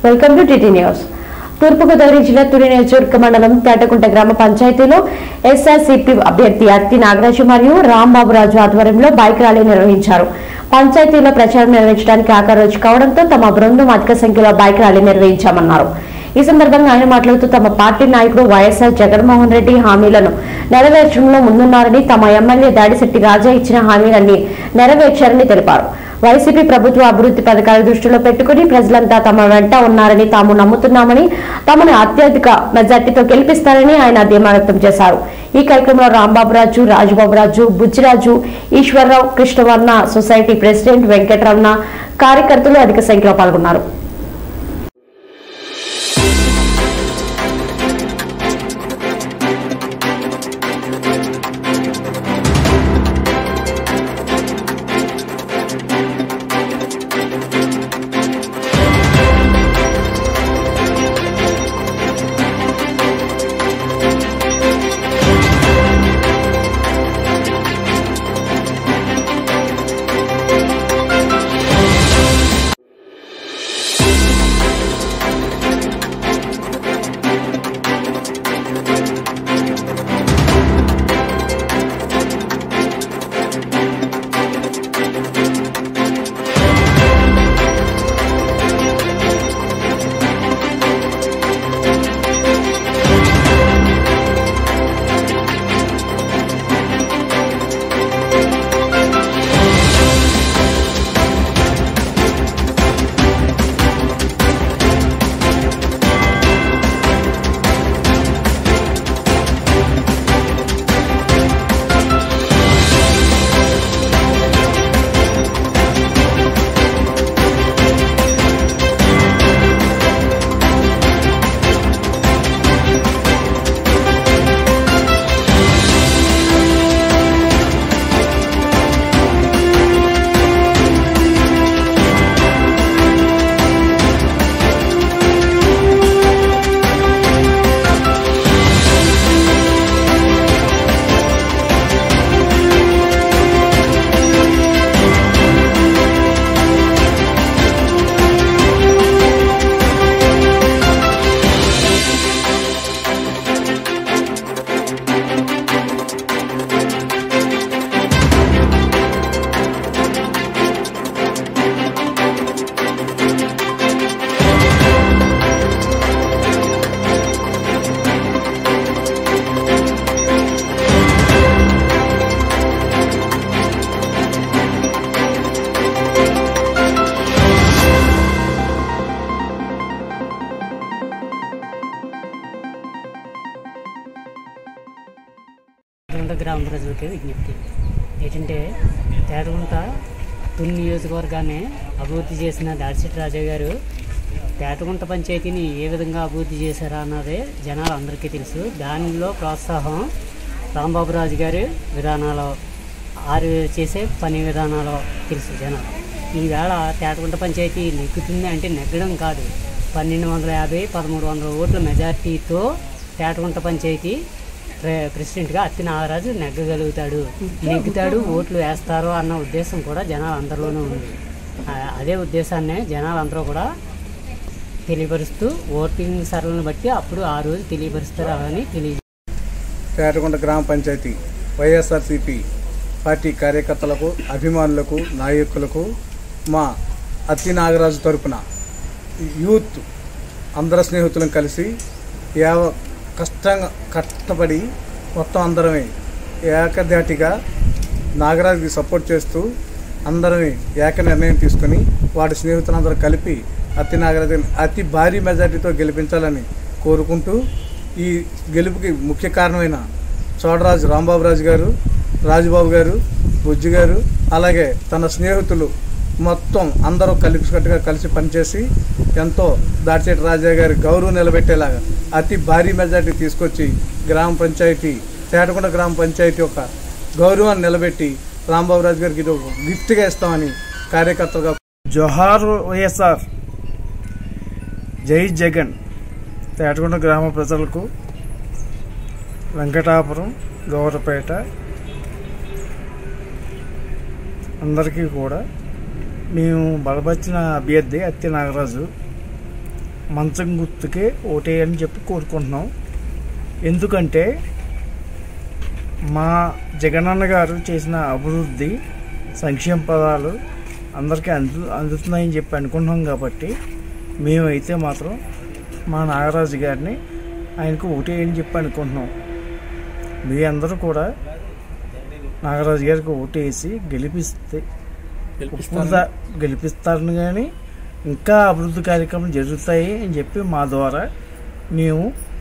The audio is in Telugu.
welcome to TT news Thurpu Godavari జిల్లా తుని నియోజకవర్గ మండలం తేటకుంట గ్రామ పంచాయతీలో ఎస్ఆర్సీపీ అభ్యర్థి అత్తి నాగరాజు మరియు రాంబాబురాజు ఆధ్వర్యంలో బైక్ ర్యాలీ నిర్వహించారు పంచాయతీలో ప్రచారం నిర్వహించడానికి ఆఖరి రోజు కావడంతో తమ బృందం అధిక సంఖ్యలో బైక్ ర్యాలీ నిర్వహించామన్నారు ఈ సందర్భంగా ఆయన మాట్లాడుతూ తమ పార్టీ నాయకుడు వైఎస్ఆర్ జగన్మోహన్ రెడ్డి హామీలను నెరవేర్చడంలో ముందున్నారని తమ ఎమ్మెల్యే దాడిశెట్టి రాజా ఇచ్చిన హామీలన్నీ నెరవేర్చారని తెలిపారు వైసీపీ ప్రభుత్వ అభివృద్ధి పథకాల దృష్టిలో పెట్టుకుని ప్రజలంతా తమ వెంట ఉన్నారని తాము నమ్ముతున్నామని తమను అత్యధిక మెజార్టీతో గెలిపిస్తారని ఆయన ధీమా వ్యక్తం చేశారు ఈ కార్యక్రమంలో రాంబాబురాజు రాజుబాబురాజు బుజ్జిరాజు ఈశ్వరరావు కృష్ణవర్ణ సొసైటీ ప్రెసిడెంట్ వెంకటరమణ కార్యకర్తలు అధిక సంఖ్యలో పాల్గొన్నారు తేటగుంట గ్రామ ప్రజలకి విజ్ఞప్తి ఏంటంటే తేటగుంట తుని నియోజకవర్గాన్ని అభివృద్ధి చేసిన దాడిశెట్టి రాజా గారు తేటగుంట పంచాయతీని ఏ విధంగా అభివృద్ధి చేశారా అన్నదే జనాలు అందరికీ తెలుసు దానిలో ప్రోత్సాహం రాంబాబురాజు గారి విధానాలు ఆరు చేసే పని విధానాలు తెలుసు జనాలు ఈవేళ తేటగుంట పంచాయతీ నెగ్గుతుంది అంటే నెగ్గడం కాదు పన్నెండు వందల యాభై పదమూడు వందల ఓట్ల మెజార్టీతో తేటగుంట పంచాయతీ ప్రె- ప్రెసిడెంట్గా అత్తి నాగరాజు నెగ్గగలుగుతాడు నెగ్గుతాడు ఓట్లు వేస్తారు అన్న ఉద్దేశం కూడా జనాలు అందరిలోనూ ఉంది ఆ- అదే ఉద్దేశాన్నే జనాలు అందరూ కూడా తెలియపరుస్తూ ఓటింగ్ సరళను బట్టి అప్పుడు ఆ రోజు తెలియపరుస్తారు అని తెలియ పేటకొండ గ్రామ పంచాయతీ వైఎస్ఆర్సిపి పార్టీ కార్యకర్తలకు అభిమానులకు నాయకులకు మా అత్తి నాగరాజు తరపున యూత్ అందరు స్నేహితులను కలిసి యావ కష్టంగా కష్టపడి మొత్తం అందరమే ఏకధాటిగా నాగరాజుకి సపోర్ట్ చేస్తూ అందరమే ఏక నిర్ణయం తీసుకొని వాడి స్నేహితులందరూ కలిపి అతి నాగరాజు అతి భారీ మెజార్టీతో గెలిపించాలని కోరుకుంటూ ఈ గెలుపుకి ముఖ్య కారణమైన చోడరాజు రాంబాబురాజు గారు రాజుబాబు గారు బుజ్జి గారు అలాగే తన స్నేహితులు మొత్తం అందరూ కలిసికట్టుగా కలిసి పనిచేసి ఎంతో దాడిచేటి రాజా గారి గౌరవం నిలబెట్టేలాగా అతి భారీ మెజార్టీ తీసుకొచ్చి గ్రామ పంచాయతీ తేటకొండ గ్రామ పంచాయతీ యొక్క గౌరవాన్ని నిలబెట్టి రాంబాబురాజు గారికి ఇది ఒక గిఫ్ట్గా ఇస్తామని కార్యకర్తలుగా జోహార్ వైఎస్ఆర్ జై జగన్ తేటకొండ గ్రామ ప్రజలకు వెంకటాపురం గౌరపేట అందరికీ కూడా మేము బలపరిచిన అభ్యర్థి అత్తి నాగరాజు మంచం గుర్తుకే ఓటేయని చెప్పి కోరుకుంటున్నాం ఎందుకంటే మా జగనన్న గారు చేసిన అభివృద్ధి సంక్షేమ పదాలు అందరికీ అందు అందుతున్నాయని చెప్పి అనుకుంటున్నాం కాబట్టి మేమైతే మాత్రం మా నాగరాజు గారిని ఆయనకు ఓటేయని చెప్పి అనుకుంటున్నాం మీ అందరూ కూడా నాగరాజు గారికి ఓటేసి గెలిపిస్తే ఇప్పుడు దా- గెలిపిస్తారని కానీ ఇంకా అభివృద్ధి కార్యక్రమాలు జరుగుతాయి అని చెప్పి మా ద్వారా మేము